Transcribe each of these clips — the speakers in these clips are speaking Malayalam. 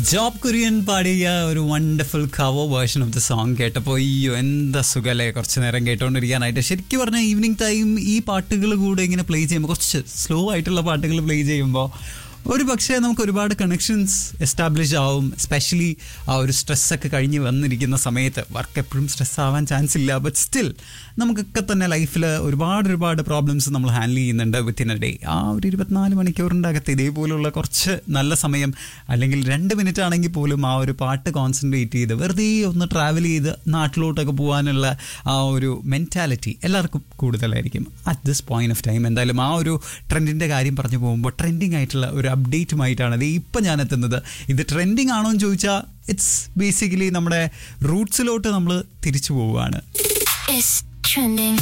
ജോബ് കുര്യൻ പാടിയ ഒരു wonderful cover version of the song കേട്ടപ്പോൾ അയ്യോ എന്താ സുഖല്ലേ കുറച്ച് നേരം കേട്ടോണ്ടിരിക്കാനായിട്ട് ശരിക്കും പറഞ്ഞാൽ ഈവനിങ് ടൈം ഈ പാട്ടുകൾ കൂടെ ഇങ്ങനെ പ്ലേ ചെയ്യുമ്പോൾ കുറച്ച് സ്ലോ ആയിട്ടുള്ള പാട്ടുകൾ പ്ലേ ചെയ്യുമ്പോൾ ഒരു പക്ഷേ നമുക്ക് ഒരുപാട് കണക്ഷൻസ് എസ്റ്റാബ്ലിഷ് ആവും സ്പെഷ്യലി ആ ഒരു സ്ട്രെസ്സൊക്കെ കഴിഞ്ഞ് വന്നിരിക്കുന്ന സമയത്ത് വർക്ക് എപ്പോഴും സ്ട്രെസ് ആവാൻ ചാൻസ് ഇല്ല ബട്ട് സ്റ്റിൽ നമുക്കൊക്കെ തന്നെ ലൈഫിൽ ഒരുപാട് ഒരുപാട് പ്രോബ്ലംസ് നമ്മൾ ഹാൻഡിൽ ചെയ്യുന്നുണ്ട് വിത്തിൻ എ ഡേ ആ ഒരു ഇരുപത്തിനാല് മണിക്കൂറിൻ്റെ അകത്ത് ഇതേപോലുള്ള കുറച്ച് നല്ല സമയം അല്ലെങ്കിൽ രണ്ട് മിനിറ്റ് ആണെങ്കിൽ പോലും ആ ഒരു പാട്ട് കോൺസെൻട്രേറ്റ് ചെയ്ത് വെറുതെ ഒന്ന് ട്രാവൽ ചെയ്ത് നാട്ടിലോട്ടൊക്കെ പോകാനുള്ള ആ ഒരു മെൻറ്റാലിറ്റി എല്ലാവർക്കും കൂടുതലായിരിക്കും at this point of time എന്തായാലും ആ ഒരു ട്രെൻഡിൻ്റെ കാര്യം പറഞ്ഞു പോകുമ്പോൾ ട്രെൻഡിങ് ആയിട്ടുള്ള ഒരു അപ്ഡേറ്റുമായിട്ടാണ് അത് ഇപ്പം ഞാൻ എത്തുന്നത് ഇത് ട്രെൻഡിങ് ആണോ എന്ന് ചോദിച്ചാൽ ഇറ്റ്സ് ബേസിക്കലി നമ്മുടെ റൂട്ട്സിലോട്ട് നമ്മൾ തിരിച്ചു പോവുകയാണ് It's trending.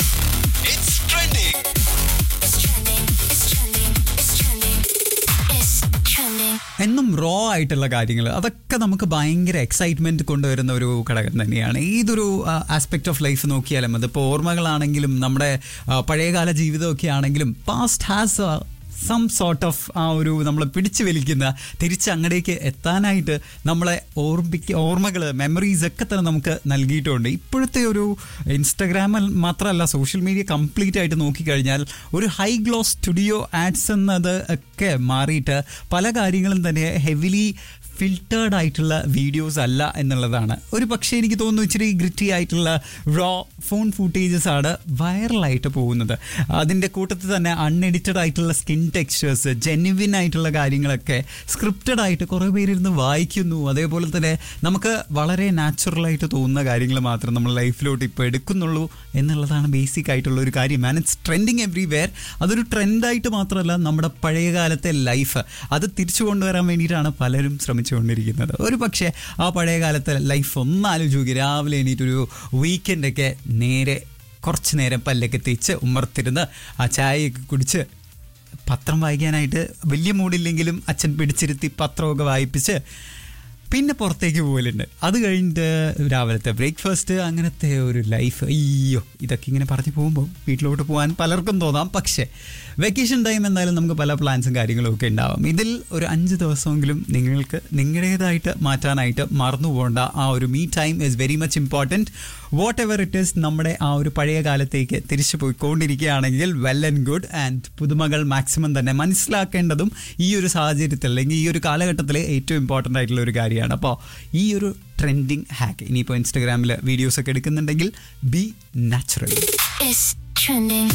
It's trending. It's trending. It's trending. It's trending. It's trending. എന്നും റോ ആയിട്ടുള്ള കാര്യങ്ങൾ അതൊക്കെ നമുക്ക് ഭയങ്കര എക്സൈറ്റ്മെന്റ് കൊണ്ടുവരുന്ന ഒരു ഘടകം തന്നെയാണ് ഏതൊരു ആസ്പെക്ട് ഓഫ് ലൈഫ് നോക്കിയാലും അതിപ്പോൾ ഓർമ്മകളാണെങ്കിലും നമ്മുടെ ആ, പഴയകാല ജീവിതമൊക്കെ ആണെങ്കിലും past has some sort of ആ ഒരു നമ്മളെ പിടിച്ചു വലിക്കുന്ന തിരിച്ച് അങ്ങടേക്ക് എത്താനായിട്ട് നമ്മളെ ഓർമ്മിക്ക ഓർമ്മകൾ മെമ്മറീസ് ഒക്കെ തന്നെ നമുക്ക് നൽകിയിട്ടുണ്ട് ഇപ്പോഴത്തെ ഒരു ഇൻസ്റ്റഗ്രാമിൽ മാത്രമല്ല സോഷ്യൽ മീഡിയ കംപ്ലീറ്റ് ആയിട്ട് നോക്കിക്കഴിഞ്ഞാൽ ഒരു ഹൈ ഗ്ലോസ് സ്റ്റുഡിയോ ആഡ്സ് എന്നത് ഒക്കെ മാറിയിട്ട് പല കാര്യങ്ങളും തന്നെ ഹെവിലി ഫിൽറ്റേർഡ് ആയിട്ടുള്ള വീഡിയോസ് അല്ല എന്നുള്ളതാണ് ഒരു പക്ഷേ എനിക്ക് തോന്നുന്നു ഇച്ചിരി ഗ്രിറ്റി ആയിട്ടുള്ള റോ ഫോൺ ഫുട്ടേജസ് ആണ് വൈറലായിട്ട് പോകുന്നത് അതിൻ്റെ കൂട്ടത്തിൽ തന്നെ അൺഎഡിറ്റഡ് ആയിട്ടുള്ള സ്കിൻ ടെക്സ്ചേഴ്സ് ജെന്യുവിൻ ആയിട്ടുള്ള കാര്യങ്ങളൊക്കെ സ്ക്രിപ്റ്റഡ് ആയിട്ട് കുറേ പേരിരുന്ന് വായിക്കുന്നു അതേപോലെ തന്നെ നമുക്ക് വളരെ നാച്ചുറലായിട്ട് തോന്നുന്ന കാര്യങ്ങൾ മാത്രം നമ്മൾ ലൈഫിലോട്ട് ഇപ്പോൾ എടുക്കുന്നുള്ളൂ എന്നുള്ളതാണ് ബേസിക് ആയിട്ടുള്ള ഒരു കാര്യം ആൻഡ് ഇറ്റ്സ് ട്രെൻഡിങ് എവ്രിവെയർ അതൊരു ട്രെൻഡായിട്ട് മാത്രമല്ല നമ്മുടെ പഴയ കാലത്തെ ലൈഫ് അത് തിരിച്ചു കൊണ്ടുവരാൻ വേണ്ടിയിട്ടാണ് പലരും ശ്രമിച്ചുകൊണ്ടിരിക്കുന്നത് ഒരു പക്ഷേ ആ പഴയ കാലത്തെ ലൈഫ് ഒന്ന് ആലോചിക്കുക രാവിലെ എണീറ്റൊരു വീക്കെൻഡൊക്കെ നേരെ കുറച്ച് നേരം പല്ലൊക്കെ തേച്ച് ഉമ്മർത്തിരുന്ന് ആ ചായയൊക്കെ കുടിച്ച് പത്രം വായിക്കാനായിട്ട് വലിയ മൂടില്ലെങ്കിലും അച്ഛൻ പിടിച്ചിരുത്തി പത്രമൊക്കെ വായിപ്പിച്ച് പിന്നെ പുറത്തേക്ക് പോകലുണ്ട് അത് കഴിഞ്ഞിട്ട് രാവിലത്തെ ബ്രേക്ക്ഫാസ്റ്റ് അങ്ങനത്തെ ഒരു ലൈഫ് അയ്യോ ഇതൊക്കെ ഇങ്ങനെ പറഞ്ഞു പോകുമ്പോൾ വീട്ടിലോട്ട് പോകാൻ പലർക്കും തോന്നാം പക്ഷേ വെക്കേഷൻ ടൈം എന്തായാലും നമുക്ക് പല പ്ലാൻസും കാര്യങ്ങളും ഒക്കെ ഉണ്ടാവും ഇതിൽ ഒരു അഞ്ച് ദിവസമെങ്കിലും നിങ്ങൾക്ക് നിങ്ങളുടേതായിട്ട് മാറ്റാനായിട്ട് മറന്നു പോകേണ്ട ആ ഒരു me time is very much important whatever it is നമ്മുടെ ആ ഒരു പഴയ കാലത്തേക്ക് തിരിച്ചു പോയിക്കൊണ്ടിരിക്കുകയാണെങ്കിൽ വെൽ ആൻഡ് ഗുഡ് ആൻഡ് പുതുമകൾ മാക്സിമം തന്നെ മനസ്സിലാക്കേണ്ടതും ഈ ഒരു സാഹചര്യത്തിൽ അല്ലെങ്കിൽ ഈ ഒരു കാലഘട്ടത്തിൽ ഏറ്റവും ഇമ്പോർട്ടൻ്റ് ആയിട്ടുള്ള ഒരു കാര്യമാണ് അപ്പോൾ ഈ ഒരു ട്രെൻഡിങ് ഹാക്ക് ഇനിയിപ്പോൾ ഇൻസ്റ്റഗ്രാമിൽ വീഡിയോസ് ഒക്കെ എടുക്കുന്നുണ്ടെങ്കിൽ be natural It's trending.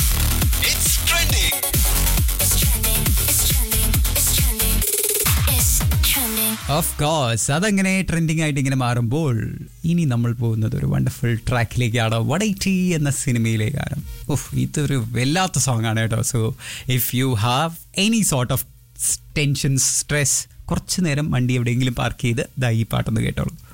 It's trending. It's trending. It's trending. It's trending. It's trending. Of course അതങ്ങനെ ട്രെൻഡിങ് ആയിട്ട് ഇങ്ങനെ മാറുമ്പോൾ ഇനി നമ്മൾ പോകുന്നത് ഒരു വണ്ടർഫുൾ ട്രാക്കിലേക്കാണ് വടൈറ്റി എന്ന സിനിമയിലേക്കാണ് ഉഫ് ഇതൊരു വല്ലാത്ത സോങ് ആണ് കേട്ടോ so if you have any sort of tension stress കുറച്ച് നേരം വണ്ടി എവിടെയെങ്കിലും പാർക്ക് ചെയ്ത് ദാ ഈ പാട്ടൊന്ന് കേട്ടോളൂ